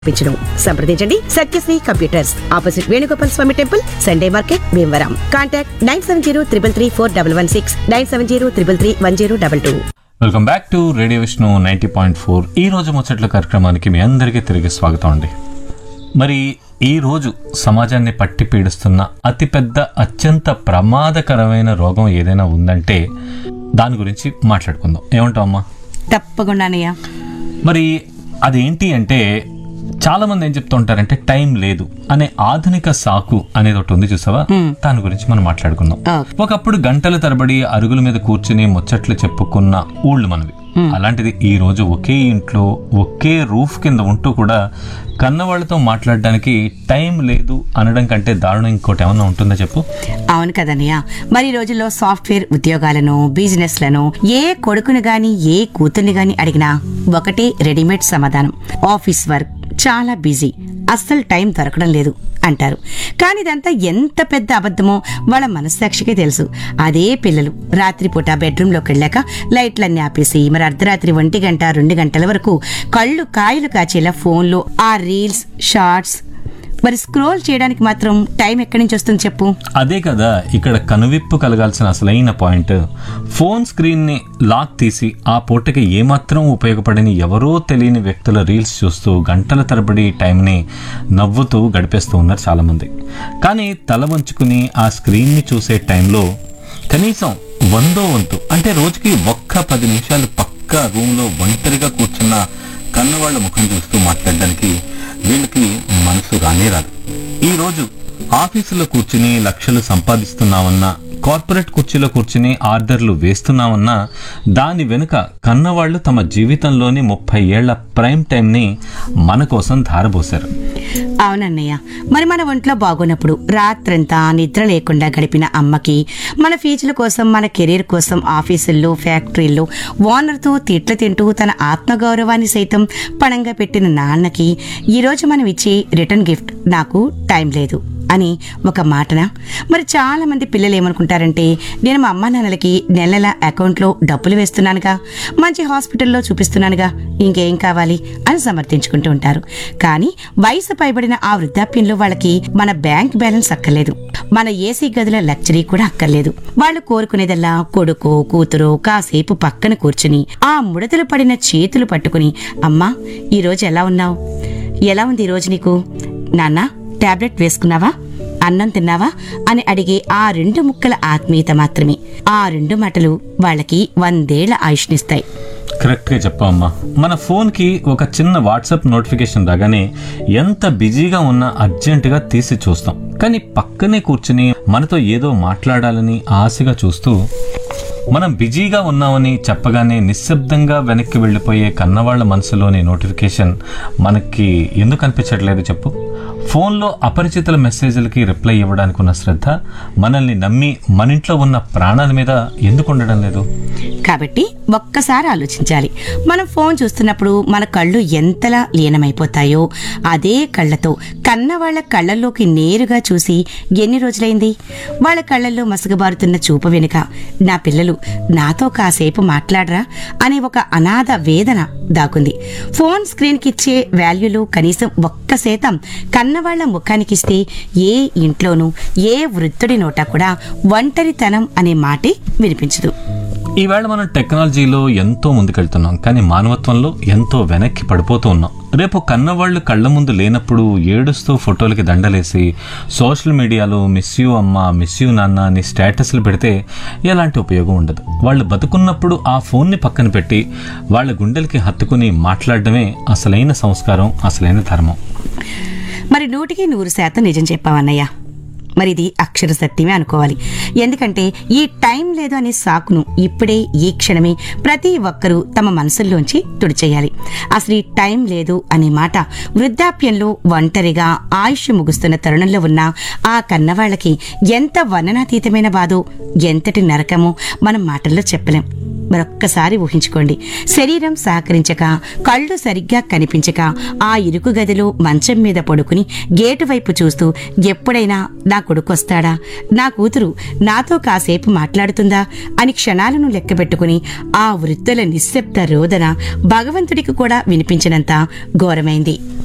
పెంచడం సంప్రదించండి Satyasri computers opposite Venugopal Swamy temple Sunday market Bhimavaram contact nine seven zero triple three four double one six nine seven zero triple three one zero double two welcome back to radio Vishnu ninety point four ఈ రోజు ముచ్చట్ల కార్యక్రమానికి మీ అందరికీ తిరిగి స్వాగతం అండి మరి ఈ రోజు సమాజాన్ని పట్టి పీడిస్తున్న అతిపెద్ద అత్యంత ప్రమాదకరమైన రోగం ఏదైనా ఉందంటే దాని గురించి మాట్లాడుకుందాం ఏమంటావు అమ్మా తప్పకుండానయ్యా మరి అదేంటి అంటే చాలా మంది ఏం చెప్తూ ఉంటారంటే టైం లేదు అనే ఆధునిక సాకు అనేది ఒకటి ఉంది చూసావా దాని గురించి మనం మాట్లాడుకుందాం ఓకే. ఒకప్పుడు గంటల తరబడి అరుగుల మీద కూర్చుని ముచ్చట్లు చెప్పుకున్న ఊళ్ళు మనవి అలాంటిది ఈ రోజు ఒకే ఇంట్లో ఒకే రూఫ్ కింద ఉంటూ కూడా కన్నవాళ్లతో మాట్లాడడానికి టైం లేదు అనడం కంటే దారుణం ఇంకోటి ఏమన్నా ఉంటుందా చెప్పు అవును కదన్నయ్య మరి ఈ రోజుల్లో సాఫ్ట్వేర్ ఉద్యోగాలను బిజినెస్లను ఏ కొడుకుని గాని ఏ కూతుర్ని గాని అడిగినా ఒకటే రెడీమేడ్ సమాధానం ఆఫీస్ వర్క్ చాలా బిజీ అస్సలు టైం దొరకడం లేదు అంటారు కానీ ఇదంతా ఎంత పెద్ద అబద్ధమో వాళ్ళ మనస్సాక్షికే తెలుసు అదే పిల్లలు రాత్రిపూట బెడ్రూమ్లోకి వెళ్ళాక లైట్లన్నీ ఆపేసి మరి అర్ధరాత్రి ఒంటి గంట రెండు గంటల వరకు కళ్ళు కాయలు కాచేలా ఫోన్లో ఆ రీల్స్ షార్ట్స్ మరి స్క్రోల్ చేయడానికి మాత్రం టైం ఎక్కడి నుంచి వస్తుంది చెప్పు అదే కదా ఇక్కడ కనువిప్పు కలగాల్సిన అసలైన పాయింట్ ఫోన్ స్క్రీన్ ని లాక్ తీసి ఆ పూటకి ఏమాత్రం ఉపయోగపడని ఎవరో తెలియని వ్యక్తుల రీల్స్ చూస్తూ గంటల తరబడి టైంని నవ్వుతూ గడిపేస్తూ ఉన్నారు చాలా మంది కానీ తల వంచుకుని ఆ స్క్రీన్ ని చూసే టైంలో కనీసం వందో వంతు అంటే రోజుకి ఒక్క పది నిమిషాలు పక్క రూమ్ లో ఒంటరిగా కూర్చున్న కన్నవాళ్ల ముఖం చూస్తూ మాట్లాడడానికి వీళ్ళకి మనసు రానే రాదు ఈ రోజు ఆఫీసులో కూర్చుని లక్షలు సంపాదిస్తున్నామన్నా కార్పొరేట్ కుర్చీలో కూర్చుని ఆర్డర్లు వేస్తున్నామన్నా దాని వెనుక కన్నవాళ్లు తమ జీవితంలోని ముప్పై ఏళ్ల ప్రైమ్ టైంని మన కోసం ధారబోశారు అవునన్నయ్య మరి మన ఒంట్లో బాగున్నప్పుడు రాత్రంతా నిద్ర లేకుండా గడిపిన అమ్మకి మన ఫీజుల కోసం మన కెరీర్ కోసం ఆఫీసుల్లో ఫ్యాక్టరీల్లో ఓనర్తో తిట్లు తింటూ తన ఆత్మగౌరవాన్ని సైతం పణంగా పెట్టిన నాన్నకి ఈరోజు మనం ఇచ్చే రిటర్న్ గిఫ్ట్ నాకు టైం లేదు అని ఒక మాటన మరి చాలా మంది పిల్లలు ఏమనుకుంటారంటే నేను మా అమ్మ నాన్నలకి నెల నెల అకౌంట్లో డబ్బులు వేస్తున్నానుగా మంచి హాస్పిటల్లో చూపిస్తున్నానుగా ఇంకేం కావాలి అని సమర్థించుకుంటూ ఉంటారు కానీ వయసు పైబడిన ఆ వృద్ధాప్యంలో వాళ్ళకి మన బ్యాంక్ బ్యాలెన్స్ అక్కర్లేదు మన ఏసీ గదుల లగ్జరీ కూడా అక్కర్లేదు వాళ్ళు కోరుకునేదల్లా కొడుకు కూతురు కాసేపు పక్కన కూర్చుని ఆ ముడతలు పడిన చేతులు పట్టుకుని అమ్మా ఈరోజు ఎలా ఉన్నావు ఎలా ఉంది ఈరోజు నీకు నాన్న టాబ్లెట్ వేసుకున్నావా అన్నం తిన్నావా అని అడిగే ఆ రెండు ముక్కల ఆత్మీయత మాత్రమే ఆ రెండు మాటలు వాళ్ళకి వందేళ్ల ఆయుష్నిస్తాయి కరెక్ట్ గా చెప్పమ్మా మన ఫోన్ కి ఒక చిన్న వాట్సాప్ నోటిఫికేషన్ రాగానే ఎంత బిజీగా ఉన్నా అర్జెంట్ గా తీసి చూస్తాం కానీ పక్కనే కూర్చుని మనతో ఏదో మాట్లాడాలని ఆశగా చూస్తూ మనం బిజీగా ఉన్నామని చెప్పగానే నిశ్శబ్దంగా వెనక్కి వెళ్ళిపోయే కన్నవాళ్ల మనసులోని నోటిఫికేషన్ మనకి ఎందుకు అనిపించట్లేదు చెప్పు ఫోన్లో అపరిచితుల మెసేజ్లకి రిప్లై ఇవ్వడానికి ఉన్న శ్రద్ధ మనల్ని నమ్మి మన ఇంట్లో ఉన్న ప్రాణాల మీద ఎందుకు ఉండడం లేదు కాబట్టి ఒక్కసారి ఆలోచించాలి మనం ఫోన్ చూస్తున్నప్పుడు మన కళ్ళు ఎంతలా లీనమైపోతాయో అదే కళ్ళతో కన్న వాళ్ళ కళ్ళల్లోకి నేరుగా చూసి ఎన్ని రోజులైంది వాళ్ళ కళ్ళల్లో మసగబారుతున్న చూపు వెనుక నా పిల్లలు నాతో కాసేపు మాట్లాడరా అనే ఒక అనాథ వేదన దాకుంది ఫోన్ స్క్రీన్కి ఇచ్చే వాల్యూలు కనీసం ఒక్క శాతం కన్నవాళ్ల ముఖానికిస్తే ఏ ఇంట్లోనూ ఏ వృద్ధుడి నోట కూడా ఒంటరితనం అనే మాటే వినిపించదు ఈవేళ మనం టెక్నాలజీలో ఎంతో ముందుకెళ్తున్నాం కానీ మానవత్వంలో ఎంతో వెనక్కి పడిపోతూ ఉన్నాం రేపు కన్నవాళ్ళు కళ్ళ ముందు లేనప్పుడు ఏడుస్తూ ఫోటోలకి దండలేసి సోషల్ మీడియాలో మిస్ యూ అమ్మ మిస్ యూ నాన్న అని స్టేటస్లు పెడితే ఎలాంటి ఉపయోగం ఉండదు వాళ్ళు బతుకున్నప్పుడు ఆ ఫోన్ని పక్కన పెట్టి వాళ్ళ గుండెలకి హత్తుకుని మాట్లాడడమే అసలైన సంస్కారం అసలైన ధర్మం మరి నూటికి నూరు శాతం నిజం చెప్పావన్నయ్య మరి ఇది అక్షర సత్యమే అనుకోవాలి ఎందుకంటే ఈ టైం లేదు అనే సాకును ఇప్పుడే ఈ క్షణమే ప్రతి ఒక్కరూ తమ మనసుల్లోంచి తుడిచేయాలి అసలు ఈ టైం లేదు అనే మాట వృద్ధాప్యంలో ఒంటరిగా ఆయుష్ ముగుస్తున్న తరుణంలో ఉన్న ఆ కన్నవాళ్ళకి ఎంత వర్ణనాతీతమైన బాధో ఎంతటి నరకమో మనం మాటల్లో చెప్పలేం మరొక్కసారి ఊహించుకోండి శరీరం సహకరించక కళ్ళు సరిగ్గా కనిపించక ఆ ఇరుకు గదిలో మంచం మీద పడుకుని గేటు వైపు చూస్తూ ఎప్పుడైనా నా కొడుకు వస్తాడా నా కూతురు నాతో కాసేపు మాట్లాడుతుందా అని క్షణాలను లెక్కబెట్టుకుని ఆ వృద్ధుల నిశ్శబ్ద రోదన భగవంతుడికి కూడా వినిపించినంత ఘోరమైంది